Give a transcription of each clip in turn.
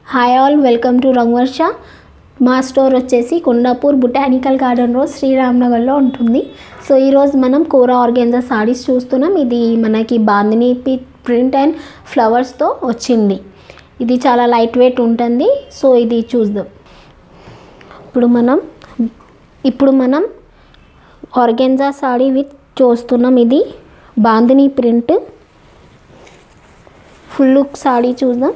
hi all welcome to Rangavarsha మా store వచ్చేసి Kondapur botanical garden road శ్రీరామ్నగర్లో ఉంటుంది సో ఈరోజు మనం కూర ఆర్గెన్జా సారీస్ చూస్తున్నాం ఇది మనకి బాందిని ప్రింట్ అండ్ ఫ్లవర్స్తో వచ్చింది ఇది చాలా లైట్ వెయిట్ ఉంటుంది సో ఇది చూద్దాం ఇప్పుడు మనం ఇప్పుడు మనం ఆర్గెన్జా సాడీ విత్ చూస్తున్నాం ఇది bandhani print full look sari చూద్దాం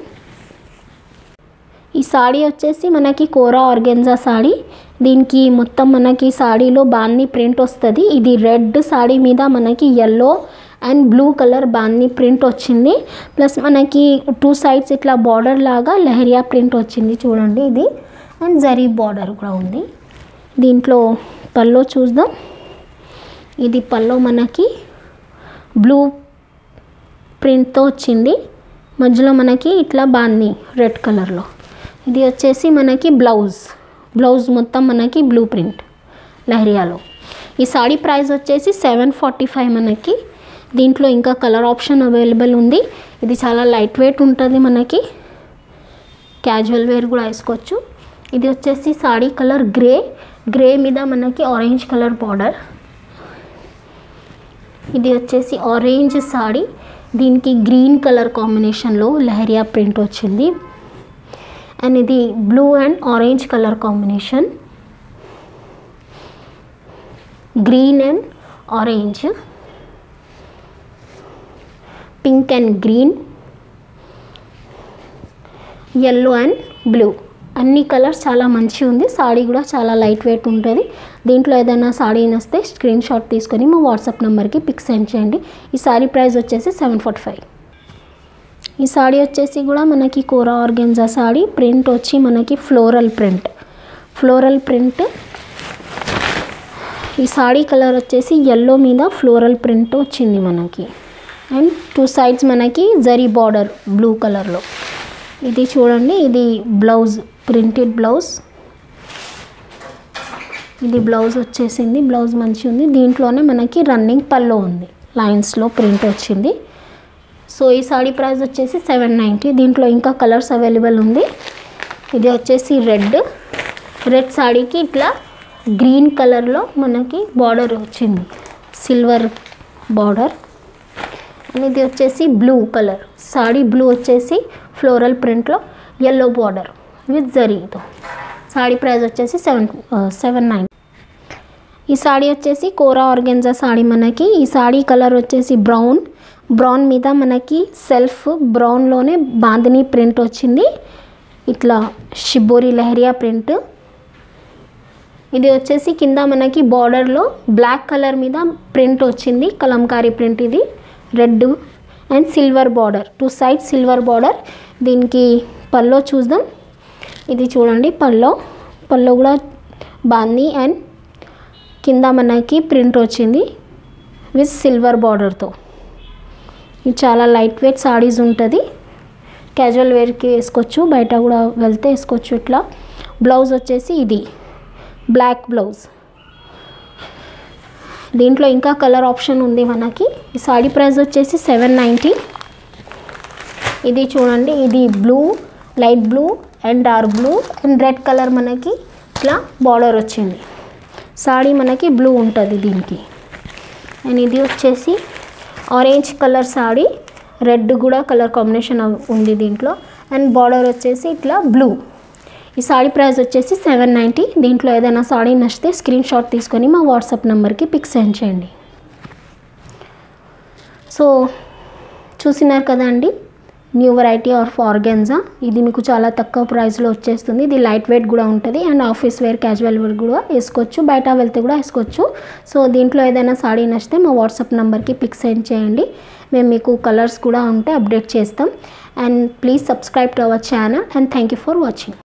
ఈ సాడీ వచ్చేసి మనకి కోరా ఆర్గెన్జా సాడీ దీనికి మొత్తం మనకి సాడీలో బాన్ని ప్రింట్ వస్తుంది ఇది రెడ్ సాడీ మీద మనకి yellow and blue colour bandhani print వచ్చింది ప్లస్ మనకి టూ సైడ్స్ ఇట్లా బార్డర్ లాగా లెహరియా ప్రింట్ వచ్చింది చూడండి ఇది అండ్ జరీ బార్డర్ కూడా ఉంది దీంట్లో పల్లో చూద్దాం ఇది పల్లో మనకి బ్లూ ప్రింట్తో వచ్చింది మధ్యలో మనకి ఇట్లా బాన్ని రెడ్ కలర్లో ఇది వచ్చేసి మనకి బ్లౌజ్ బ్లౌజ్ మొత్తం మనకి బ్లూ ప్రింట్ లహరియాలో ఈ సాడీ ప్రైస్ వచ్చేసి సెవెన్ ఫార్టీ ఫైవ్ మనకి దీంట్లో ఇంకా కలర్ ఆప్షన్ అవైలబుల్ ఉంది ఇది చాలా లైట్ వెయిట్ ఉంటుంది మనకి క్యాజువల్ వేర్ కూడా వేసుకోవచ్చు ఇది వచ్చేసి సాడీ కలర్ గ్రే గ్రే మీద మనకి ఆరెంజ్ కలర్ బార్డర్ ఇది వచ్చేసి ఆరెంజ్ సాడీ దీనికి గ్రీన్ కలర్ కాంబినేషన్లో లహరియా ప్రింట్ వచ్చింది అండ్ ఇది blue and orange colour combination green and orange pink and green yellow and blue అన్ని కలర్స్ చాలా మంచిగా ఉంది సాడీ కూడా చాలా లైట్ వెయిట్ ఉంటుంది దీంట్లో ఏదైనా సాడీ నస్తే స్క్రీన్ షాట్ తీసుకొని మా వాట్సాప్ నెంబర్కి పిక్ సెండ్ చేయండి ఈ సారీ ప్రైస్ వచ్చేసి సెవెన్ ఫార్టీ ఫైవ్ ఈ సాడీ వచ్చేసి కూడా మనకి కూర ఆర్గెన్జా సాడీ ప్రింట్ వచ్చి మనకి ఫ్లోరల్ ప్రింట్ ఫ్లోరల్ ప్రింట్ ఈ సాడీ కలర్ వచ్చేసి ఎల్లో మీద ఫ్లోరల్ ప్రింట్ వచ్చింది మనకి అండ్ టూ సైడ్స్ మనకి జరీ బార్డర్ బ్లూ కలర్లో ఇది చూడండి ఇది బ్లౌజ్ ప్రింటెడ్ బ్లౌజ్ ఇది బ్లౌజ్ వచ్చేసింది బ్లౌజ్ మంచిగా ఉంది దీంట్లోనే మనకి రన్నింగ్ పల్లో ఉంది లైన్స్లో ప్రింట్ వచ్చింది సో ఈ సాడీ ప్రైస్ వచ్చేసి సెవెన్ నైంటీ దీంట్లో ఇంకా కలర్స్ అవైలబుల్ ఉంది ఇది వచ్చేసి రెడ్ రెడ్ సాడీకి ఇట్లా గ్రీన్ కలర్లో మనకి బార్డర్ వచ్చింది సిల్వర్ బార్డర్ అండ్ ఇది వచ్చేసి బ్లూ కలర్ సాడీ బ్లూ వచ్చేసి ఫ్లోరల్ ప్రింట్లో ఎల్లో బార్డర్ విత్ జరీతో సాడీ ప్రైస్ వచ్చేసి సెవెన్ సెవెన్ నైన్ ఈ సాడీ వచ్చేసి కోరా ఆర్గెన్జా సాడీ మనకి ఈ సాడీ కలర్ వచ్చేసి బ్రౌన్ బ్రౌన్ మీద మనకి సెల్ఫ్ బ్రౌన్లోనే బాందిని ప్రింట్ వచ్చింది ఇట్లా షిబోరి లహరియా ప్రింట్ ఇది వచ్చేసి కింద మనకి బార్డర్లో బ్లాక్ కలర్ మీద ప్రింట్ వచ్చింది కలంకారీ ప్రింట్ ఇది red and silver border two side silver border దీనికి పల్లో చూద్దాం ఇది చూడండి పల్లో పల్లో కూడా బాంది అండ్ కింద మనకి ప్రింట్ వచ్చింది విత్ సిల్వర్ బార్డర్తో ఇది చాలా లైట్ వెయిట్ సాడీస్ ఉంటుంది క్యాజువల్ వేర్కి వేసుకోవచ్చు బయట కూడా వెళ్తే వేసుకోవచ్చు ఇట్లా బ్లౌజ్ వచ్చేసి ఇది బ్లాక్ బ్లౌజ్ దీంట్లో ఇంకా కలర్ ఆప్షన్ ఉంది మనకి ఈ సాడీ ప్రైస్ వచ్చేసి సెవెన్ నైంటీ ఇది చూడండి ఇది blue light blue and dark blue and red colour మనకి ఇట్లా బార్డర్ వచ్చింది సాడీ మనకి బ్లూ ఉంటుంది దీనికి అండ్ ఇది వచ్చేసి ఆరెంజ్ కలర్ సాడీ రెడ్ కూడా కలర్ కాంబినేషన్ ఉంది దీంట్లో అండ్ బార్డర్ వచ్చేసి ఇట్లా బ్లూ ఈ సాడీ ప్రైస్ వచ్చేసి సెవెన్ నైంటీ దీంట్లో ఏదైనా సాడీ నచ్చితే స్క్రీన్ షాట్ తీసుకొని మా వాట్సాప్ నెంబర్కి పిక్ సెండ్ చేయండి సో చూసినారు కదండి న్యూ వెరైటీ ఆఫ్ ఆర్గెన్జా ఇది మీకు చాలా తక్కువ ప్రైస్లో వచ్చేస్తుంది ఇది లైట్ వెయిట్ కూడా ఉంటుంది and office wear casual wear కూడా వేసుకోవచ్చు బయట వెళ్తే కూడా వేసుకోవచ్చు సో దీంట్లో ఏదైనా సాడీ నచ్చితే మా వాట్సాప్ నెంబర్కి పిక్ సెండ్ చేయండి మేము మీకు కలర్స్ కూడా ఉంటే అప్డేట్ చేస్తాం and please subscribe to our channel and thank you for watching